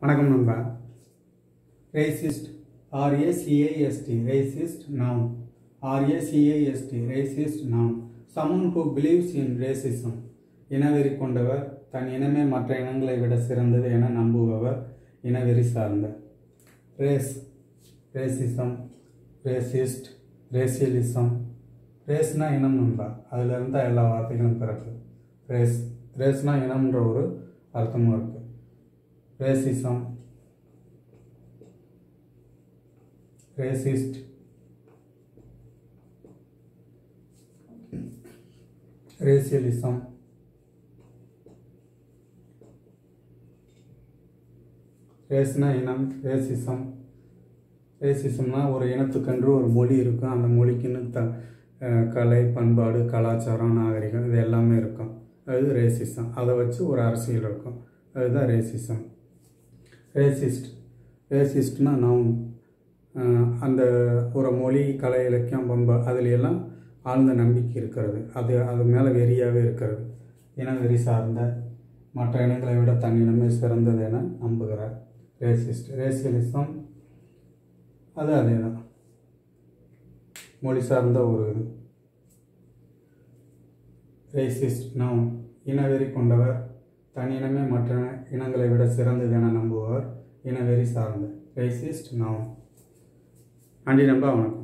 வணக்கம் நண்பா racist R A C A S T racist noun R A C A S T racist noun someone who believes in racism இனவெறி கொண்டவர் தன் இனமே மற்ற இனங்களை விட சிறந்தது என நம்புபவர் இனவெறி சார்ந்த ரேஸ் ரேசிசம் ரேசிஸ்ட் ரேசியலிசம் ரேஸ்னா இனம் நண்பா அதில் இருந்தால் எல்லா வார்த்தைகளும் பிறகு ரேஸ் ரேஸ்னா இனம்ன்ற ஒரு அர்த்தமும் இருக்குது ரேசிசம் ரேசிஸ்ட் ரேசியலிசம் ரேஸ்னா இனம் ரேசிசம் ரேசிசம்னா ஒரு இனத்துக்கென்று ஒரு மொழி இருக்கும் அந்த மொழிக்குன்னு த அஹ் கலை பண்பாடு கலாச்சாரம் நாகரிகம் இது எல்லாமே இருக்கும் அது ரேசிசம் அதை வச்சு ஒரு அரசியல் இருக்கும் அதுதான் ரேசிசம் ரேசிஸ்ட் ரேசிஸ்ட்னா நவுன் அந்த ஒரு மொழி கலை இலக்கியம் பண்பாடு அதில் எல்லாம் ஆழ்ந்த நம்பிக்கை இருக்கிறது அது அது மேலே வெறியாகவே இருக்கிறது இன வெறி சார்ந்த மற்ற இனங்களை விட தன் இனமே சிறந்தது என நம்புகிறார் ரேசிஸ்ட் ரேசியலிசம் அது அதே தான் மொழி சார்ந்த ஒரு இது ரேசிஸ்ட் நவுன் இனவெறி கொண்டவர் தன் இனமே மற்ற இனங்களை விட சிறந்தது என நம்புபவர் இனவெறி சார்ந்த ரேசிஸ்ட் நவுன் நன்றி நண்பா வணக்கம்